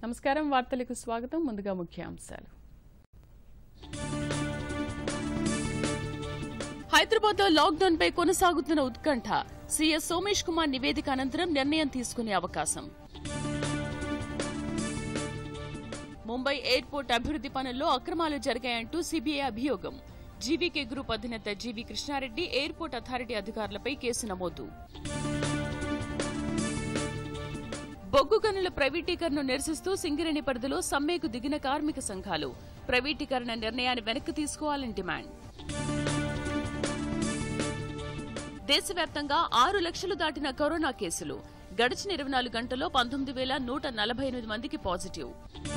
నమస్కారం వార్తలకు స్వాగతం ముందుగా ముఖ్యాంశాలు హైదరాబాద్ లో లాక్డౌన్ పై కొనసాగుతున్న ఉత్కంఠ సీఎస్ సోమేష్ కుమార్ నివేదిక అనంతరం నిర్ణయం తీసుకునే అవకాశం ముంబై ఎయిర్పోర్ట్ అభివృద్ది పనుల్లో అక్రమాలు జరిగాయంటూ సిబిఐ అభియోగం జీవీకే గ్రూప్ అధినేత జీవీ కృష్ణారెడ్డి ఎయిర్పోర్ట్ అథారిటీ అధికారులపై కేసు నమోదు బొగ్గు గనుల ప్రైవేటీకరణను నిరసిస్తూ సింగరేణి పరిధిలో సమ్మెకు దిగిన కార్మిక సంఘాలు ప్రైవేటీకరణ నిర్ణయాన్ని వెనక్కి తీసుకోవాలని డిమాండ్ దేశవ్యాప్తంగా ఆరు లక్షలు దాటిన కరోనా కేసులు గడిచిన ఇరవై నాలుగు గంటల్లో పంతొమ్మిది వేల నూట నలభై ఎనిమిది మందికి పాజిటివ్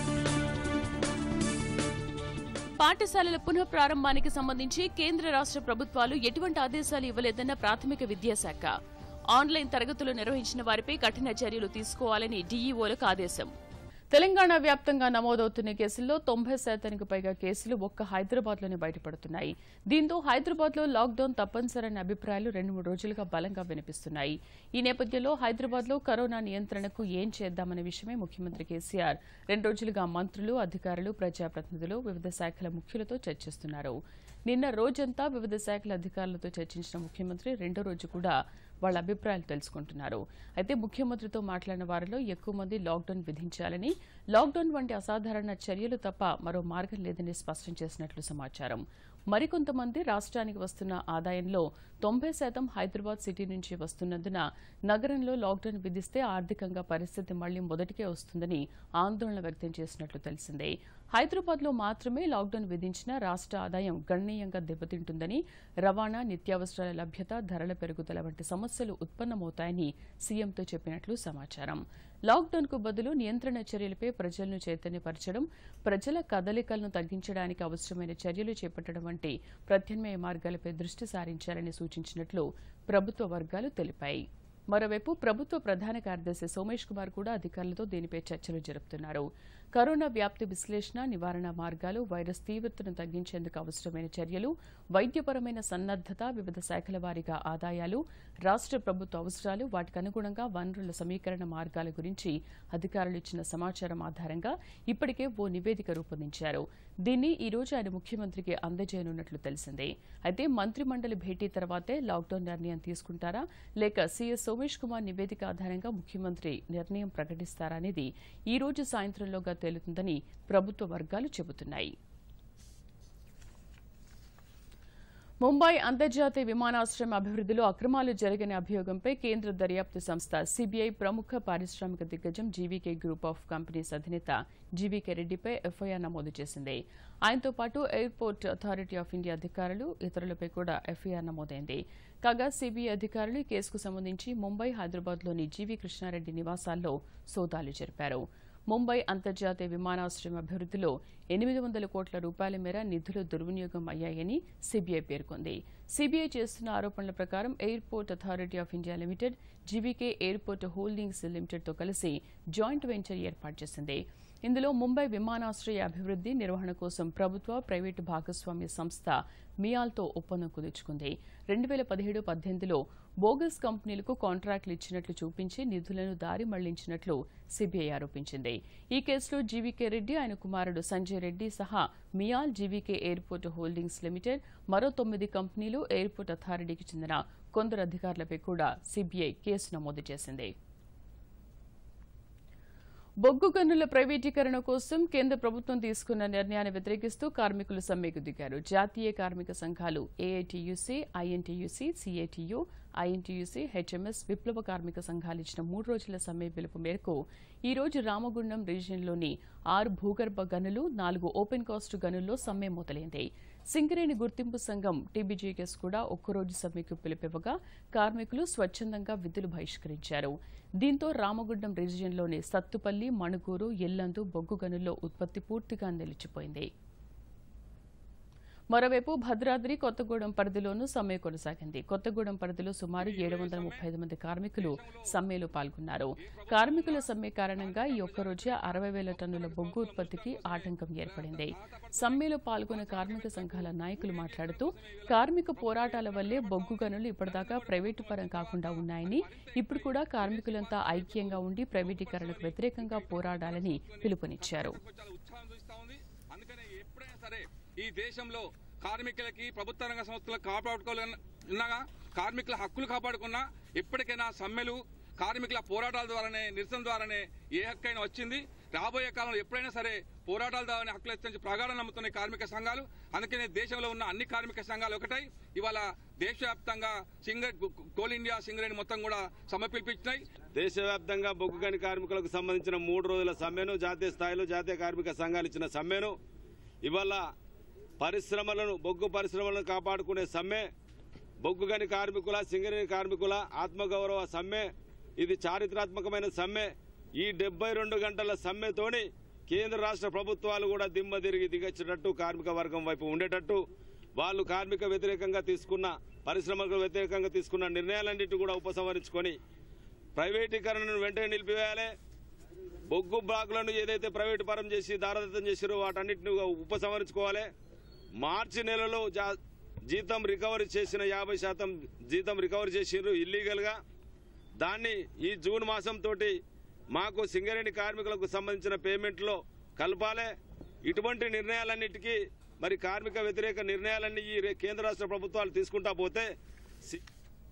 పాఠశాలల పునః ప్రారంభానికి సంబంధించి కేంద్ర రాష్ట్ర ప్రభుత్వాలు ఎటువంటి ఆదేశాలు ఇవ్వలేదన్న ప్రాథమిక విద్యాశాఖ ఆన్లైన్ తరగతులు నిర్వహించిన వారిపై కఠిన చర్యలు తీసుకోవాలని డీఈఓలకు ఆదేశం తెలంగాణ వ్యాప్తంగా నమోదవుతున్న కేసుల్లో తొంభై శాతానికి పైగా కేసులు ఒక్క హైదరాబాద్లోనే బయటపడుతున్నాయి దీంతో హైదరాబాద్లో లాక్డౌన్ తప్పనిసరన్న అభిప్రాయాలు రెండు మూడు రోజులుగా బలంగా వినిపిస్తున్నాయి ఈ నేపథ్యంలో హైదరాబాద్లో కరోనా నియంత్రణకు ఏం చేద్దామనే విషయమై ముఖ్యమంత్రి కేసీఆర్ రెండు రోజులుగా మంత్రులు అధికారులు ప్రజాప్రతినిధులు వివిధ శాఖల ముఖ్యులతో చర్చిస్తున్నారు నిన్న రోజంతా వివిధ శాఖల అధికారులతో చర్చించిన ముఖ్యమంత్రి రెండో రోజు కూడా వాళ్ళ అభిప్రాయాలు తెలుసుకుంటున్నారు అయితే ముఖ్యమంత్రితో మాట్లాడిన వారిలో ఎక్కువ మంది లాక్డౌన్ విధించాలని లాక్డౌన్ వంటి అసాధారణ చర్యలు తప్ప మరో మార్గం లేదని స్పష్టం చేసినట్లు సమాచారం మరికొంతమంది రాష్ట్రానికి వస్తున్న ఆదాయంలో తొంభై శాతం హైదరాబాద్ సిటీ నుంచి వస్తున్నందున నగరంలో లాక్డౌన్ విధిస్తే ఆర్థికంగా పరిస్థితి మళ్లీ మొదటికే వస్తుందని ఆందోళన వ్యక్తం చేసినట్లు తెలిసిందే హైదరాబాద్లో మాత్రమే లాక్డౌన్ విధించిన రాష్ట్ర ఆదాయం గణనీయంగా దెబ్బతింటుందని రవాణా నిత్యావసరాల లభ్యత ధరల పెరుగుదల వంటి సమస్యలు ఉత్పన్నమవుతాయని సీఎంతో చెప్పినట్లు సమాచారం లాక్డౌన్ కు బదులు నియంత్రణ చర్యలపై ప్రజలను చైతన్యపరచడం ప్రజల కదలికలను తగ్గించడానికి అవసరమైన చర్యలు చేపట్టడం వంటి ప్రత్యామ్నాయ మార్గాలపై దృష్టి సారించాలని సూచించినట్లు ప్రభుత్వ వర్గాలు తెలిపాయి మరోవైపు ప్రభుత్వ ప్రధాన కార్యదర్శి సోమేష్ కుమార్ కూడా అధికారులతో దీనిపై చర్చలు జరుపుతున్నారు కరోనా వ్యాప్తి విశ్లేషణ నివారణ మార్గాలు వైరస్ తీవ్రతను తగ్గించేందుకు అవసరమైన చర్యలు వైద్యపరమైన సన్నద్దత వివిధ శాఖల వారీగా ఆదాయాలు రాష్ట్ర ప్రభుత్వ అవసరాలు వాటికి అనుగుణంగా వనరుల సమీకరణ మార్గాల గురించి అధికారులు ఇచ్చిన సమాచారం ఆధారంగా ఇప్పటికే ఓ నివేదిక రూపొందించారు దీన్ని ఈ రోజు ఆయన ముఖ్యమంత్రికి అందజేయనున్నట్లు తెలిసిందే అయితే మంత్రి మండలి భేటీ తర్వాతే లాక్డౌన్ నిర్ణయం తీసుకుంటారా లేక సీఎస్ సోమేష్ కుమార్ నివేదిక ఆధారంగా ముఖ్యమంత్రి నిర్ణయం ప్రకటిస్తారా అనేది ఈ రోజు సాయంత్రంలోగా తేలుతుందని ప్రభుత్వ వర్గాలు చెబుతున్నాయి ముంబై అంతర్జాతీయ విమానాశ్రయం అభివృద్దిలో అక్రమాలు జరిగిన అభియోగంపై కేంద్ర దర్యాప్తు సంస్థ సిబిఐ ప్రముఖ పారిశ్రామిక దిగ్గజం జీవీకే గ్రూప్ ఆఫ్ కంపెనీస్ అధినేత జీవీకే రెడ్డిపై ఎఫ్ఐఆర్ నమోదు చేసింది ఆయనతో పాటు ఎయిర్పోర్ట్ అథారిటీ ఆఫ్ ఇండియా అధికారులు ఇతరులపై కూడా ఎఫ్ఐఆర్ నమోదైంది కాగా సిబిఐ అధికారులు ఈ కేసుకు సంబంధించి ముంబై హైదరాబాద్లోని జీవీ కృష్ణారెడ్డి నివాసాల్లో సోదాలు జరిపారు ముంబై అంతర్జాతీయ విమానాశ్రయం అభివృద్దిలో ఎనిమిది వందల కోట్ల రూపాయల మేర నిధులు దుర్వినియోగం అయ్యాయని సిబిఐ పేర్కొంది సిబిఐ చేస్తున్న ఆరోపణల ప్రకారం airport authority of India limited GVK airport holdings లిమిటెడ్తో కలిసి జాయింట్ వెంచర్ ఏర్పాటు చేసింది ఇందులో ముంబై విమానాశ్రయ అభివృద్ది నిర్వహణ కోసం ప్రభుత్వ ప్రైవేటు భాగస్వామ్య సంస్థ మియాల్తో ఒప్పందం కుదుర్చుకుంది రెండు వేల పదిహేడు పద్దెనిమిదిలో బోగస్ కంపెనీలకు కాంట్రాక్టులు ఇచ్చినట్లు చూపించి నిధులను దారి మళ్లించినట్లు సిబిఐ ఆరోపించింది ఈ కేసులో జీవీకే రెడ్డి ఆయన కుమారుడు సంజయ్ రెడ్డి సహా MIAL GVK airport holdings limited మరో తొమ్మిది కంపెనీలు ఎయిర్పోర్ట్ అథారిటీకి చెందిన కొందరు అధికారులపై కూడా సిబిఐ కేసు నమోదు చేసింది బొగ్గు గనుల ప్రైవేటీకరణ కోసం కేంద్ర ప్రభుత్వం తీసుకున్న నిర్ణయాన్ని వ్యతిరేకిస్తూ కార్మికులు సమ్మెకు దిగారు జాతీయ కార్మిక సంఘాలు AITUC INTUC CITU INTUC HMS విప్లవ కార్మిక సంఘాలు ఇచ్చిన మూడు రోజుల సమ్మె పిలుపు మేరకు ఈ రోజు రామగుండం రీజియన్లోని ఆరు భూగర్భ గనులు నాలుగు ఓపెన్ కాస్ట్ గనుల్లో సమ్మె మొదలైంది సింగరేణి గుర్తింపు సంఘం టీబీజీకేస్ కూడా ఒక్కరోజు సమ్మెకు పిలుపివ్వగా కార్మికులు స్వచ్ఛందంగా విధులు బహిష్కరించారు దీంతో రామగుండం రీజియన్లోని సత్తుపల్లి మణుగూరు ఎల్లందు బొగ్గు గనుల్లో ఉత్పత్తి పూర్తిగా నిలిచిపోయింది మరోవైపు భద్రాద్రి కొత్తగూడెం పరిధిలోనూ సమ్మె కొనసాగింది కొత్తగూడెం పరిధిలో సుమారు ఏడు వందల ముప్పై ఐదు మంది కార్మికులు సమ్మెలో పాల్గొన్నారు కార్మికుల సమ్మె కారణంగా ఈ ఒక్కరోజే అరవై వేల టన్నుల బొగ్గు ఉత్పత్తికి ఆటంకం ఏర్పడింది సమ్మెలో పాల్గొన్న కార్మిక సంఘాల నాయకులు మాట్లాడుతూ కార్మిక పోరాటాల వల్లే బొగ్గు గనులు ఇప్పటిదాకా ప్రైవేటు పరం కాకుండా ఉన్నాయని ఇప్పుడు కూడా కార్మికులంతా ఐక్యంగా ఉండి ప్రైవేటీకరణకు వ్యతిరేకంగా పోరాడాలని పిలుపునిచ్చారు చాలా ఉత్సాహం చూస్తా ఉంది అందుకనే ఎప్పుడైనా సరే ఈ దేశంలో కార్మికులకి ప్రభుత్వ రంగ సంస్థలకు కాపాడుకోవాలన్నా కార్మికుల హక్కులు కాపాడుకున్నా ఎప్పటికైనా సమ్మెలు కార్మికుల పోరాటాల ద్వారానే నిరసన ద్వారానే ఏ హక్కు అయినా వచ్చింది రాబోయే కాలంలో ఎప్పుడైనా సరే పోరాటాల ద్వారానే హక్కులు ఎత్తించి ప్రగాఢం నమ్ముతున్నాయి కార్మిక సంఘాలు అందుకనే దేశంలో ఉన్న అన్ని కార్మిక సంఘాలు ఒకటై ఇవాళ దేశవ్యాప్తంగా సింగర్ కోల్ ఇండియా సింగరేణి మొత్తం కూడా సమ్మె పిలిపించినాయి దేశవ్యాప్తంగా బొగ్గు గని కార్మికులకు సంబంధించిన మూడు రోజుల సమ్మెను జాతీయ స్థాయిలో జాతీయ కార్మిక సంఘాలు ఇచ్చిన సమ్మెను ఇవాళ పరిశ్రమలను బొగ్గు పరిశ్రమలను కాపాడుకునే సమ్మె బొగ్గు గని కార్మికుల సింగరేణి కార్మికుల ఆత్మగౌరవ సమ్మె ఇది చారిత్రాత్మకమైన సమ్మె ఈ డెబ్బై రెండు గంటల సమ్మెతోని కేంద్ర రాష్ట్ర ప్రభుత్వాలు కూడా దిమ్మ తిరిగి దిగొచ్చేటట్టు కార్మిక వర్గం వైపు ఉండేటట్టు వాళ్ళు కార్మిక వ్యతిరేకంగా తీసుకున్న పరిశ్రమలకు వ్యతిరేకంగా తీసుకున్న నిర్ణయాలన్నింటి కూడా ఉపసంహరించుకొని ప్రైవేటీకరణను వెంటనే నిలిపివేయాలి బొగ్గు బ్లాకులను ఏదైతే ప్రైవేటు పరం చేసి దారదత్తం చేసిరో వాటన్నిటిని ఉపసంహరించుకోవాలి మార్చి నెలలో జా- జీతం రికవరీ చేసిన యాభై శాతం జీతం రికవరీ చేసిర్రు ఇల్లీగల్గా దాన్ని ఈ జూన్ మాసం తోటి మాకు సింగరేణి కార్మికులకు సంబంధించిన పేమెంట్లో కలపాలి ఇటువంటి నిర్ణయాలన్నిటికీ మరి కార్మిక వ్యతిరేక నిర్ణయాలన్నీ ఈ రే- కేంద్ర రాష్ట్ర ప్రభుత్వాలు తీసుకుంటా పోతే సి-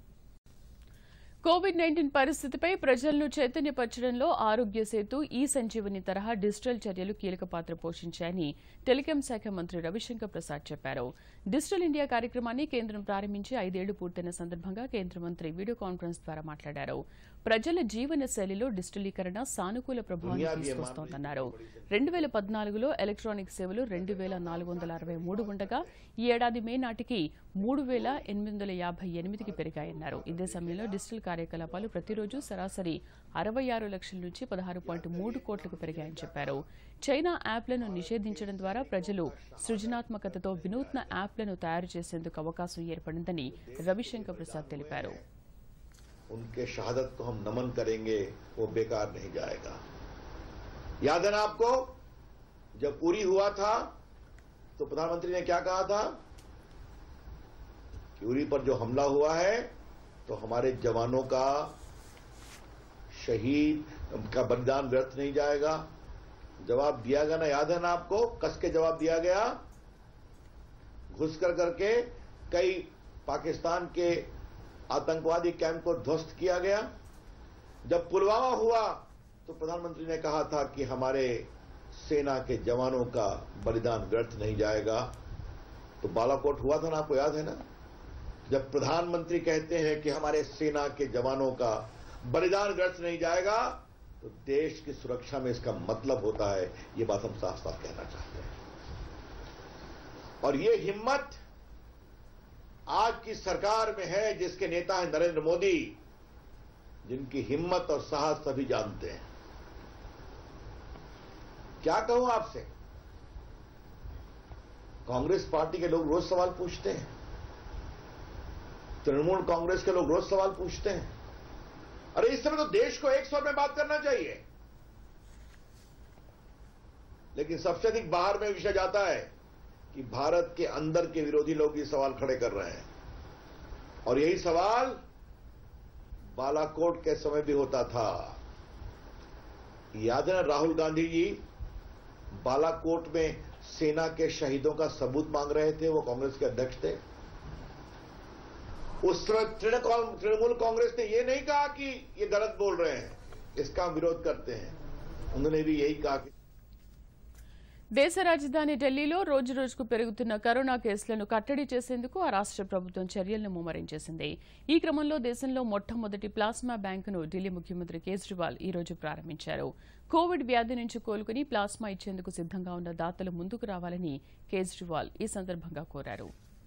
కోవిడ్ నైన్టీన్ పరిస్థితిపై ప్రజలను చైతన్యపరచడంలో ఆరోగ్య సేతు ఈ సంజీవని తరహా డిజిటల్ చర్యలు కీలక పాత్ర పోషించాయని టెలికాం శాఖ మంత్రి రవిశంకర్ ప్రసాద్ చెప్పారు డిజిటల్ ఇండియా కార్యక్రమాన్ని కేంద్రం ప్రారంభించి ఐదేళ్లు పూర్తయిన సందర్భంగా కేంద్ర మంత్రి వీడియో కాన్ఫరెన్స్ ద్వారా మాట్లాడారు ప్రజల జీవన శైలిలో డిజిటలీకరణ సానుకూల ప్రభావాన్ని తీసుకొస్తోందన్నారు రెండు వేల పద్నాలుగులో ఎలక్ట్రానిక్ సేవలు రెండు వేల నాలుగు వందల అరవై మూడు ఉండగా ఈ ఏడాది మే నాటికి మూడు వేల ఎనిమిది వందల యాభై ఎనిమిదికి పెరిగాయన్నారు ఇదే సమయంలో డిజిటల్ కార్యకలాపాలు ప్రతిరోజు సరాసరి అరవై ఆరు లక్షల నుంచి పదహారు పాయింట్ మూడు కోట్లకు పెరిగాయని చెప్పారు చైనా యాప్లను నిషేధించడం ద్వారా ప్రజలు సృజనాత్మకతతో వినూత్న యాప్లను తయారు చేసేందుకు అవకాశం ఏర్పడిందని రవిశంకర్ ప్రసాద్ తెలిపారు उनके शहादत को हम नमन करेंगे वो बेकार नहीं जाएगा याद है ना आपको जब उरी हुआ था तो प्रधानमंत्री ने क्या कहा था कि उरी पर जो हमला हुआ है तो हमारे जवानों का शहीद का बलिदान व्यर्थ नहीं जाएगा जवाब दिया गया ना याद है ना आपको कस के जवाब दिया गया घुस कर करके कई पाकिस्तान के आतंकवादी कैंप को ध्वस्त किया गया जब पुलवामा हुआ तो प्रधानमंत्री ने कहा था कि हमारे सेना के जवानों का बलिदान व्यर्थ नहीं जाएगा तो बालाकोट हुआ था ना आपको याद है ना जब प्रधानमंत्री कहते हैं कि हमारे सेना के जवानों का बलिदान व्यर्थ नहीं जाएगा तो देश की सुरक्षा में इसका मतलब होता है ये बात हम साफ साफ कहना चाहते हैं और ये हिम्मत आज की सरकार में है जिसके नेता है नरेंद्र मोदी जिनकी हिम्मत और साहस सभी जानते हैं क्या कहूं आपसे कांग्रेस पार्टी के लोग रोज सवाल पूछते हैं तृणमूल कांग्रेस के लोग रोज सवाल पूछते हैं अरे इस समय तो देश को एक स्वर में बात करना चाहिए लेकिन सबसे अधिक बाहर में विषय जाता है कि भारत के अंदर के विरोधी लोग ये सवाल खड़े कर रहे हैं और यही सवाल बालाकोट के समय भी होता था याद है ना राहुल गांधी जी बालाकोट में सेना के शहीदों का सबूत मांग रहे थे वो कांग्रेस के अध्यक्ष थे उस समय तृणमूल तृणमूल कांग्रेस ने ये नहीं कहा कि ये गलत बोल रहे हैं इसका हम विरोध करते हैं उन्होंने भी यही कहा कि దేశ రాజధాని ఢిల్లీలో రోజు రోజుకు పెరుగుతున్న కరోనా కేసులను కట్టడి చేసేందుకు ఆ రాష్ట్ర ప్రభుత్వం చర్యలను ముమ్మరం చేసింది ఈ క్రమంలో దేశంలో మొట్టమొదటి ప్లాస్మా బ్యాంకును ఢిల్లీ ముఖ్యమంత్రి కేజ్రీవాల్ ఈ రోజు ప్రారంభించారు కోవిడ్ వ్యాధి నుంచి కోలుకుని ప్లాస్మా ఇచ్చేందుకు సిద్ధంగా ఉన్న దాతలు ముందుకు రావాలని కేజ్రీవాల్ ఈ సందర్భంగా కోరారు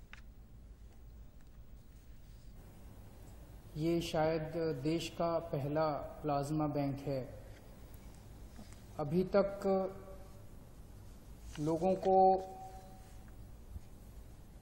ये शायद देश का पहला प्लाज्मा बैंक है अभी तक लोगों को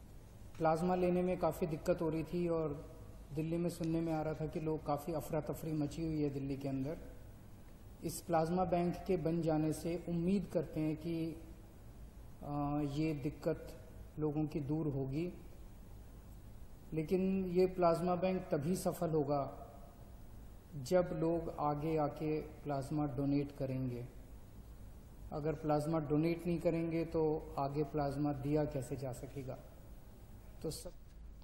प्लाज्मा लेने में काफ़ी दिक्कत हो रही थी और दिल्ली में सुनने में आ रहा था कि लोग काफ़ी अफरा तफरी मची हुई है दिल्ली के अंदर इस प्लाज्मा बैंक के बन जाने से उम्मीद करते हैं कि आ, ये दिक्कत लोगों की दूर होगी लेकिन ये प्लाज्मा बैंक तभी सफल होगा जब लोग आगे आके प्लाज्मा डोनेट करेंगे अगर प्लाज्मा डोनेट नहीं करेंगे तो आगे प्लाज्मा दिया कैसे जा सकेगा तो सब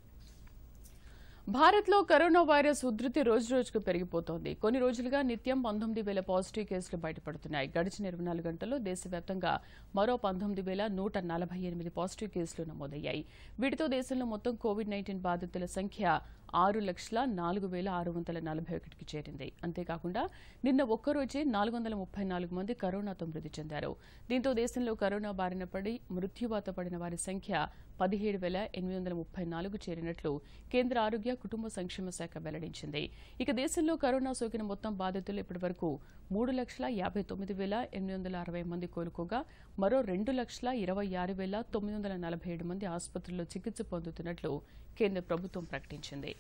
భారత్లో కరోనా వైరస్ ఉధృతి రోజు రోజుకు పెరిగిపోతోంది కొన్ని రోజులుగా నిత్యం పంతొమ్మిది వేల పాజిటివ్ కేసులు బయటపడుతున్నాయి గడిచిన ఇరవై నాలుగు గంటల్లో దేశవ్యాప్తంగా మరో పంతొమ్మిది వేల నూట నలభై ఎనిమిది పాజిటివ్ కేసులు నమోదయ్యాయి వీటితో దేశంలో మొత్తం కోవిడ్ నైన్టీన్ బాధితుల సంఖ్య ఆరు లక్షల నాలుగు వేల ఆరు వందల నలభై ఒకటికి చేరింది అంతేకాకుండా నిన్న ఒక్కరోజే నాలుగు వందల ముప్పై నాలుగు మంది కరోనాతో మృతి చెందారు దీంతో దేశంలో కరోనా బారిన పడి మృత్యువాత పడిన వారి సంఖ్య పదిహేడు వేల ఎనిమిది వందల ముప్పై నాలుగు చేరినట్లు కేంద్ర ఆరోగ్య కుటుంబ సంక్షేమ శాఖ వెల్లడించింది ఇక దేశంలో కరోనా సోకిన మొత్తం బాధితులు ఇప్పటివరకు మూడు లక్షల యాభై తొమ్మిది వేల ఎనిమిది వందల అరవై మంది కోలుకోగా మరో రెండు లక్షల ఇరవై ఆరు వేల తొమ్మిది వందల నలభై ఏడు మంది ఆసుపత్రుల్లో చికిత్స పొందుతున్నట్లు కేంద్ర ప్రభుత్వం ప్రకటించింది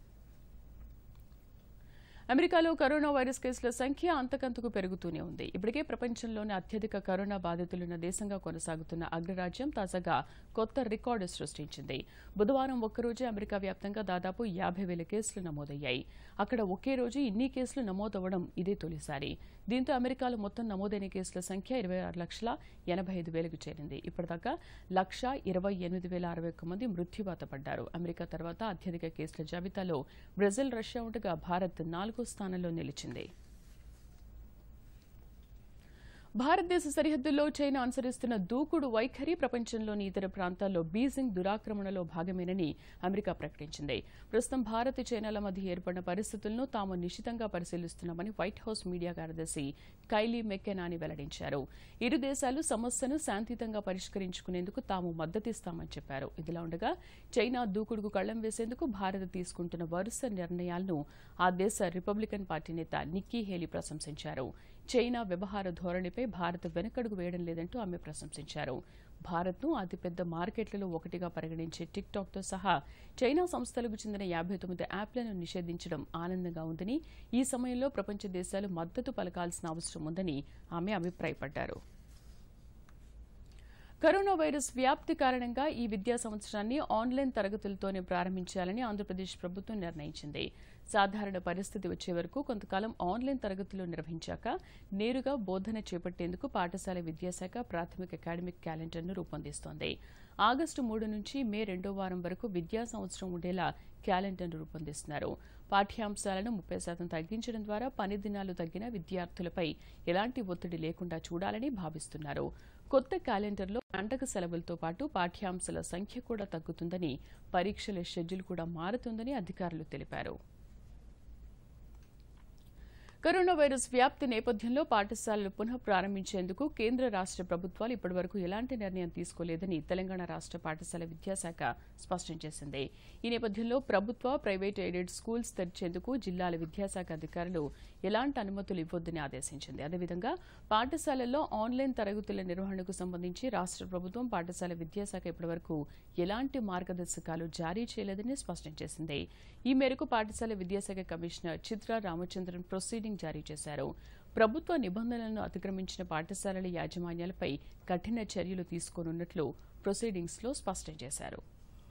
అమెరికాలో కరోనా వైరస్ కేసుల సంఖ్య అంతకంతకు పెరుగుతూనే ఉంది ఇప్పటికే ప్రపంచంలోనే అత్యధిక కరోనా బాధితులున్న దేశంగా కొనసాగుతున్న అగ్రరాజ్యం తాజాగా కొత్త రికార్డు సృష్టించింది బుధవారం ఒక్కరోజే అమెరికా వ్యాప్తంగా దాదాపు యాభై వేల కేసులు నమోదయ్యాయి అక్కడ ఒకే రోజు ఇన్ని కేసులు నమోదవడం ఇదే తొలిసారి దీంతో అమెరికాలో మొత్తం నమోదైన కేసుల సంఖ్య ఇరవై ఆరు లక్షల ఎనభై ఐదు వేలకు చేరింది ఇప్పటిదాకా లక్ష ఇరవై ఎనిమిది వేల అరవై ఒక్క మంది మృత్యువాత పడ్డారు అమెరికా తర్వాత అత్యధిక కేసుల జాబితాలో బ్రెజిల్ రష్యా ఉండగా భారత్ నాలుగో స్థానంలో నిలిచింది భారతదేశ సరిహద్దుల్లో చైనా అనుసరిస్తున్న దూకుడు వైఖరి ప్రపంచంలోని ఇతర ప్రాంతాల్లో బీజింగ్ దురాక్రమణలో భాగమేనని అమెరికా ప్రకటించింది ప్రస్తుతం భారత్ చైనాల మధ్య ఏర్పడిన పరిస్థితులను తాము నిశితంగా పరిశీలిస్తున్నామని వైట్ హౌస్ మీడియా కార్యదర్శి కైలీ మెక్కెనాని వెల్లడించారు ఇరు దేశాలు సమస్యను శాంతియుతంగా పరిష్కరించుకునేందుకు తాము మద్దతిస్తామని చెప్పారు ఇదిలా ఉండగా చైనా దూకుడుకు కళ్లం వేసేందుకు భారత్ తీసుకుంటున్న వరుస నిర్ణయాలను ఆ దేశ రిపబ్లికన్ పార్టీ నేత నిక్కీ హేలీ ప్రశంసించారు చైనా వ్యవహార ధోరణిపై భారత్ వెనకడుగు వేయడం లేదంటూ ఆమె ప్రశంసించారు భారత్ను అతిపెద్ద మార్కెట్లలో ఒకటిగా పరిగణించే టిక్ టాక్తో సహా చైనా సంస్థలకు చెందిన యాభై తొమ్మిది యాప్లను నిషేధించడం ఆనందంగా ఉందని ఈ సమయంలో ప్రపంచ దేశాలు మద్దతు పలకాల్సిన అవసరం ఉందని ఆమె అభిప్రాయపడ్డారు కరోనా వైరస్ వ్యాప్తి కారణంగా ఈ విద్యా సంవత్సరాన్ని ఆన్లైన్ తరగతులతోనే ప్రారంభించాలని ఆంధ్రప్రదేశ్ ప్రభుత్వం నిర్ణయించింది సాధారణ పరిస్థితి వచ్చే వరకు కొంతకాలం ఆన్లైన్ తరగతులు నిర్వహించాక నేరుగా బోధన చేపట్టేందుకు పాఠశాల విద్యాశాఖ ప్రాథమిక అకాడమిక్ క్యాలెండర్ను రూపొందిస్తోంది ఆగస్టు మూడు నుంచి మే రెండో వారం వరకు విద్యా సంవత్సరం ఉండేలా క్యాలెండర్ను రూపొందిస్తున్నారు పాఠ్యాంశాలను ముప్పై శాతం తగ్గించడం ద్వారా పని దినాలు తగ్గిన విద్యార్థులపై ఎలాంటి ఒత్తిడి లేకుండా చూడాలని భావిస్తున్నారు కొత్త క్యాలెండర్లో పండగ సెలవులతో పాటు పాఠ్యాంశాల సంఖ్య కూడా తగ్గుతుందని పరీక్షల షెడ్యూల్ కూడా మారుతుందని అధికారులు తెలిపారు కరోనా వైరస్ వ్యాప్తి నేపథ్యంలో పాఠశాలలు పునః ప్రారంభించేందుకు కేంద్ర రాష్ట్ర ప్రభుత్వాలు ఇప్పటివరకు ఎలాంటి నిర్ణయం తీసుకోలేదని తెలంగాణ రాష్ట్ర పాఠశాల విద్యాశాఖ స్పష్టం చేసింది ఈ నేపథ్యంలో ప్రభుత్వ ప్రైవేట్ ఎయిడెడ్ స్కూల్స్ తెరిచేందుకు జిల్లాల విద్యాశాఖ అధికారులు ఎలాంటి అనుమతులు ఇవ్వొద్దని ఆదేశించింది అదేవిధంగా పాఠశాలల్లో ఆన్లైన్ తరగతుల నిర్వహణకు సంబంధించి రాష్ట్ర ప్రభుత్వం పాఠశాల విద్యాశాఖ ఇప్పటివరకు ఎలాంటి మార్గదర్శకాలు జారీ చేయలేదని స్పష్టం చేసింది ఈ మేరకు పాఠశాల విద్యాశాఖ కమిషనర్ చిత్ర రామచంద్రన్ ప్రొసీడింగ్ జారీ చేశారు ప్రభుత్వ నిబంధనలను అతిక్రమించిన పాఠశాలల యాజమాన్యాలపై కఠిన చర్యలు తీసుకోనున్నట్లు ప్రొసీడింగ్స్ లో స్పష్టం చేశారు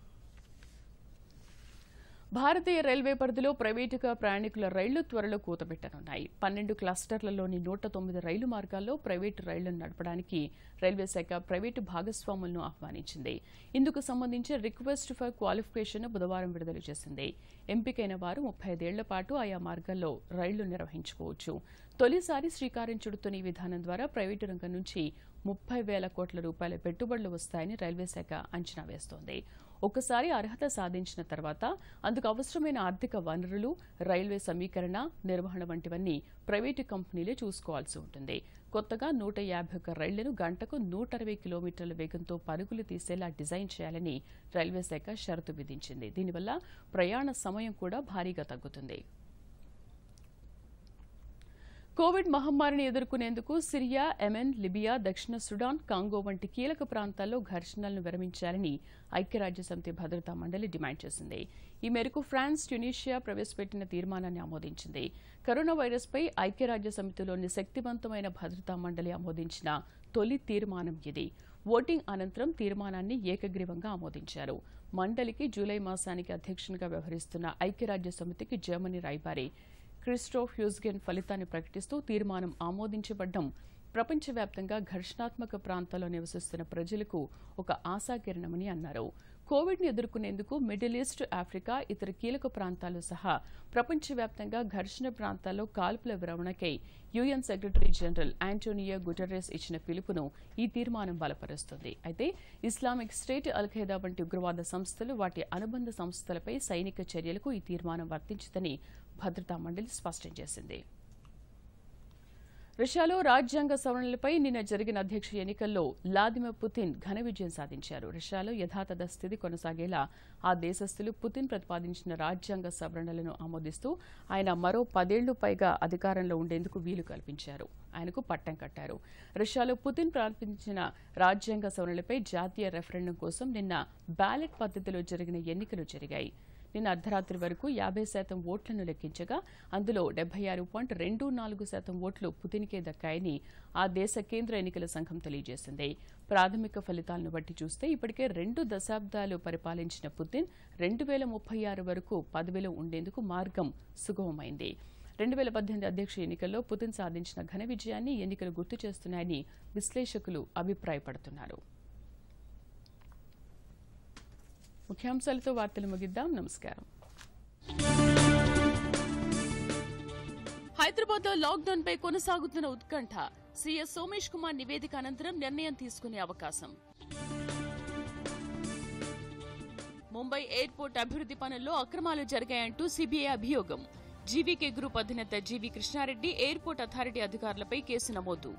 భారతీయ రైల్వే పరిధిలో ప్రైవేటుగా ప్రయాణికుల రైళ్లు త్వరలో కూతబెట్టనున్నాయి పన్నెండు క్లస్టర్లలోని నూట తొమ్మిది రైలు మార్గాల్లో ప్రైవేటు రైళ్లను నడపడానికి రైల్వే శాఖ ప్రైవేటు భాగస్వాములను ఆహ్వానించింది ఇందుకు సంబంధించి రిక్వెస్ట్ ఫర్ క్వాలిఫికేషన్ బుధవారం విడుదల చేసింది ఎంపికైన వారు ముప్పై ఐదేళ్ల పాటు ఆయా మార్గాల్లో రైళ్లు నిర్వహించుకోవచ్చు తొలిసారి శ్రీకారం చుడుతున్న ఈ విధానం ద్వారా ప్రైవేటు రంగం నుంచి ముప్పై వేల కోట్ల రూపాయల పెట్టుబడులు వస్తాయని రైల్వే శాఖ అంచనా వేస్తోంది ఒకసారి అర్హత సాధించిన తర్వాత అందుకు అవసరమైన ఆర్థిక వనరులు రైల్వే సమీకరణ నిర్వహణ వంటివన్నీ ప్రైవేటు కంపెనీలే చూసుకోవాల్సి ఉంటుంది కొత్తగా నూట యాభై ఒక్క రైళ్లను గంటకు నూట అరవై కిలోమీటర్ల వేగంతో పరుగులు తీసేలా డిజైన్ చేయాలని రైల్వే శాఖ షరతు విధించింది దీనివల్ల ప్రయాణ సమయం కూడా భారీగా తగ్గుతుంది కోవిడ్ మహమ్మారిని ఎదుర్కొనేందుకు సిరియా యెమెన్ లిబియా దక్షిణ సుడాన్ కాంగో వంటి కీలక ప్రాంతాల్లో ఘర్షణలను విరమించాలని ఐక్యరాజ్యసమితి భద్రతా మండలి డిమాండ్ చేసింది ఈ మేరకు ఫ్రాన్స్ ట్యునీషియా ప్రవేశపెట్టిన తీర్మానాన్ని ఆమోదించింది కరోనా వైరస్పై ఐక్యరాజ్య సమితిలోని శక్తివంతమైన భద్రతా మండలి ఆమోదించిన తొలి తీర్మానం ఇది ఓటింగ్ అనంతరం తీర్మానాన్ని ఏకగ్రీవంగా ఆమోదించారు మండలికి జూలై మాసానికి అధ్యక్షునిగా వ్యవహరిస్తున్న ఐక్యరాజ్య సమితికి జర్మనీ రాయబారి క్రిస్టోఫ్ హ్యూజ్గెన్ ఫలితాన్ని ప్రకటిస్తూ తీర్మానం ఆమోదించబడ్డం ప్రపంచవ్యాప్తంగా ఘర్షణాత్మక ప్రాంతాల్లో నివసిస్తున్న ప్రజలకు ఒక ఆశాకిరణమని అన్నారు కోవిడ్ని ఎదుర్కొనేందుకు మిడిల్ ఈస్ట్ ఆఫ్రికా ఇతర కీలక ప్రాంతాలు సహా ప్రపంచవ్యాప్తంగా ఘర్షణ ప్రాంతాల్లో కాల్పుల విరమణకై UN secretary general Antonio Guterres ఇచ్చిన పిలుపును ఈ తీర్మానం బలపరుస్తుంది అయితే ఇస్లామిక్ స్టేట్ అల్ఖైదా వంటి ఉగ్రవాద సంస్థలు వాటి అనుబంధ సంస్థలపై సైనిక చర్యలకు ఈ తీర్మానం వర్తించదని భద్రతా మండలి స్పష్టం చేసింది రష్యాలో రాజ్యాంగ సవరణలపై నిన్న జరిగిన అధ్యక్ష ఎన్నికల్లో వ్లాదిమిర్ పుతిన్ ఘన విజయం సాధించారు రష్యాలో యథాతథ స్థితి కొనసాగేలా ఆ దేశస్థులు పుతిన్ ప్రతిపాదించిన రాజ్యాంగ సవరణలను ఆమోదిస్తూ ఆయన మరో పదేళ్లు పైగా అధికారంలో ఉండేందుకు వీలు కల్పించారు ఆయనకు పట్టం కట్టారు రష్యాలో పుతిన్ ప్రారంభించిన రాజ్యాంగ సవరణలపై జాతీయ రెఫరెండం కోసం నిన్న బ్యాలెట్ పద్ధతిలో జరిగిన ఎన్నికలు జరిగాయి నిన్న అర్ధరాత్రి వరకు యాభై శాతం ఓట్లను లెక్కించగా అందులో డెబ్బై ఆరు పాయింట్ రెండు నాలుగు శాతం ఓట్లు పుతిన్కే దక్కాయని ఆ దేశ కేంద్ర ఎన్నికల సంఘం తెలియజేసింది ప్రాథమిక ఫలితాలను బట్టి చూస్తే ఇప్పటికే రెండు దశాబ్దాలు పరిపాలించిన పుతిన్ రెండు వేల ముప్పై ఆరు వరకు పదవిలో ఉండేందుకు మార్గం సుగమమైంది రెండు వేల పద్దెనిమిది అధ్యక్ష ఎన్నికల్లో పుతిన్ సాధించిన ఘన విజయాన్ని ఎన్నికలు గుర్తు చేస్తున్నాయని విశ్లేషకులు అభిప్రాయపడుతున్నారు ముఖ్యాంశాలతో వార్తలు ముగిద్దాం నమస్కారం హైదరాబాద్ లో లాక్డౌన్ పై కొనసాగుతున్న ఉత్కంఠ సీఎస్ సోమేష్ కుమార్ నివేదిక అనంతరం నిర్ణయం తీసుకునే అవకాశం ముంబై ఎయిర్పోర్ట్ అభివృద్ధి పనుల్లో అక్రమాలు జరిగాయంటూ సిబిఐ అభియోగం జీవీకే గ్రూప్ అధినేత జీవీ కృష్ణారెడ్డి ఎయిర్పోర్ట్ అథారిటీ అధికారులపై కేసు నమోదు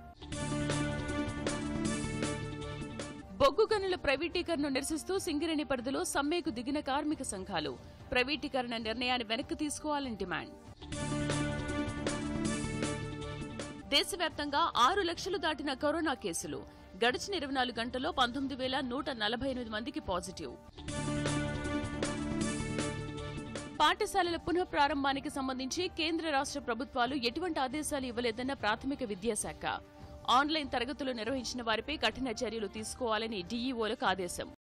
బొగ్గు గనుల ప్రైవేటీకరణ నిరసిస్తూ సింగరేణి పరిధిలో సమ్మెకు దిగిన కార్మిక సంఘాలు ప్రైవేటీకరణ నిర్ణయాన్ని వెనక్కి తీసుకోవాలని డిమాండ్ దేశవ్యాప్తంగా ఆరు లక్షలు దాటిన కరోనా కేసులు గడిచిన ఇరవై నాలుగు గంటల్లో పంతొమ్మిది వేల నూట నలభై ఎనిమిది మందికి పాజిటివ్ పాఠశాలల పునః ప్రారంభానికి సంబంధించి కేంద్ర రాష్ట్ర ప్రభుత్వాలు ఎటువంటి ఆదేశాలు ఇవ్వలేదన్న ప్రాథమిక విద్యాశాఖ ఆన్లైన్ తరగతులు నిర్వహించిన వారిపై కఠిన చర్యలు తీసుకోవాలని డీఈఓలకు ఆదేశం